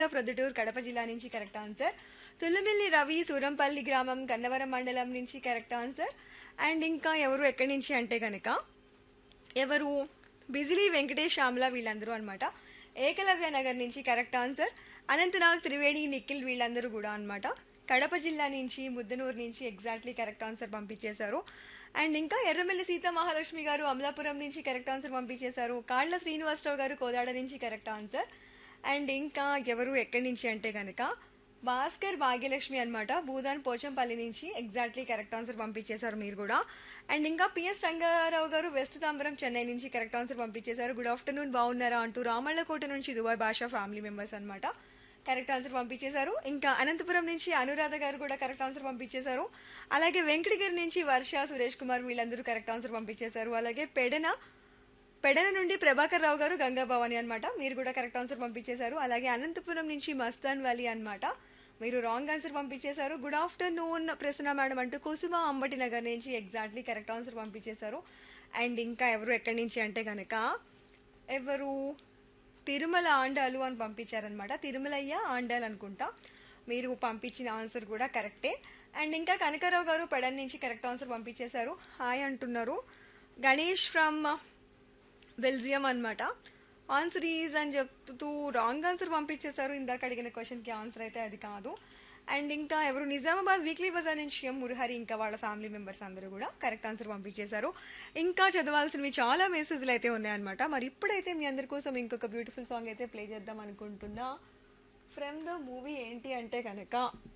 ప్రొద్దుటూరు కడప జిల్లా నుంచి correct answer Tullimilli Ravi Surampalli గ్రామం గన్నవరం మండలం నుంచి కరెక్ట్ ఆన్సర్ అండ్ ఇంకా ఎవరు ఎక్కడి నుంచి అంటే కనుక ఎవరు బిజిలీ వెంకటేష్ శ్యామల వీళ్ళందరూ అనమాట ఏకలవ్య నగర్ నుంచి కరెక్ట్ ఆన్సర్ అనంతనాగ్ త్రివేణి నిఖిల్ వీళ్ళందరూ కూడా అనమాట కడప జిల్లా నుంచి ముద్దనూరు నుంచి ఎగ్జాక్ట్లీ కరెక్ట్ ఆన్సర్ పంపించేశారు అండ్ ఇంకా ఎర్రమల్లి సీత మహాలక్ష్మి గారు అమలాపురం నుంచి కరెక్ట్ ఆన్సర్ పంపించేశారు కాళ్ళ శ్రీనివాసరావు గారు కోదాడ నుంచి కరెక్ట్ ఆన్సర్ అండ్ ఇంకా ఎవరు ఎక్కడి నుంచి అంటే కనుక భాస్కర్ భాగ్యలక్ష్మి అనమాట భూదాన్ పోచంపల్లి నుంచి ఎగ్జాక్ట్లీ కరెక్ట్ ఆన్సర్ పంపించేశారు మీరు కూడా అండ్ ఇంకా పిఎస్ రంగారావు గారు వెస్ట్ తాంబరం చెన్నై నుంచి కరెక్ట్ ఆన్సర్ పంపించేశారు గుడ్ ఆఫ్టర్నూన్ బాగున్నారా అంటూ రామళ్ళకోట నుంచి దుబాయ్ భాషా ఫ్యామిలీ మెంబర్స్ అనమాట కరెక్ట్ ఆన్సర్ పంపించేశారు ఇంకా అనంతపురం నుంచి అనురాధ గారు కూడా కరెక్ట్ ఆన్సర్ పంపించేశారు అలాగే వెంకటగిరి నుంచి వర్ష సురేష్ కుమార్ వీళ్ళందరూ కరెక్ట్ ఆన్సర్ పంపించేశారు అలాగే పెడన పెడన నుండి ప్రభాకర్ రావు గారు గంగా భవాని అనమాట మీరు కూడా కరెక్ట్ ఆన్సర్ పంపించేశారు అలాగే అనంతపురం నుంచి మస్తాన్ వ్యాలీ అనమాట మీరు రాంగ్ ఆన్సర్ పంపించేశారు గుడ్ ఆఫ్టర్నూన్ ప్రసన్న మేడం అంటూ కుసుమ అంబటి నగర్ నుంచి ఎగ్జాక్ట్లీ కరెక్ట్ ఆన్సర్ పంపించేశారు అండ్ ఇంకా ఎవరు ఎక్కడి నుంచి అంటే కనుక ఎవరు తిరుమల ఆండాలు అని పంపించారనమాట తిరుమలయ్య ఆండాలు అనుకుంటా మీరు పంపించిన ఆన్సర్ కూడా కరెక్టే అండ్ ఇంకా కనకారావు గారు పెడన్ నుంచి కరెక్ట్ ఆన్సర్ పంపించేశారు హాయ్ అంటున్నారు గణేష్ ఫ్రమ్ బెల్జియం అనమాట ఆన్సర్ ఈజ్ అని చెప్తూ రాంగ్ ఆన్సర్ పంపించేశారు ఇందాక అడిగిన క్వశ్చన్కి ఆన్సర్ అయితే అది కాదు అండ్ ఇంకా ఎవరు నిజామాబాద్ వీక్లీ బజార్ నుంచి ఎం మురహరి ఇంకా వాళ్ళ ఫ్యామిలీ మెంబర్స్ అందరూ కూడా కరెక్ట్ ఆన్సర్ పంపించేశారు ఇంకా చదవాల్సినవి చాలా మెసేజ్లు అయితే ఉన్నాయన్నమాట మరి ఇప్పుడైతే మీ అందరి కోసం ఇంకొక బ్యూటిఫుల్ సాంగ్ అయితే ప్లే చేద్దాం అనుకుంటున్నా ఫ్రమ్ ద మూవీ ఏంటి అంటే కనుక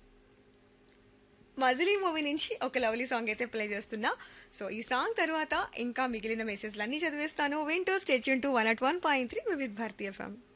మజిలీ మూవీ నుంచి ఒక లవ్లీ సాంగ్ అయితే ప్లే చేస్తున్నా సో ఈ సాంగ్ తర్వాత ఇంకా మిగిలిన మెసేజ్లు అన్నీ చదివేస్తాను వింటూ stay tuned to one at one point three with Bharatiya FM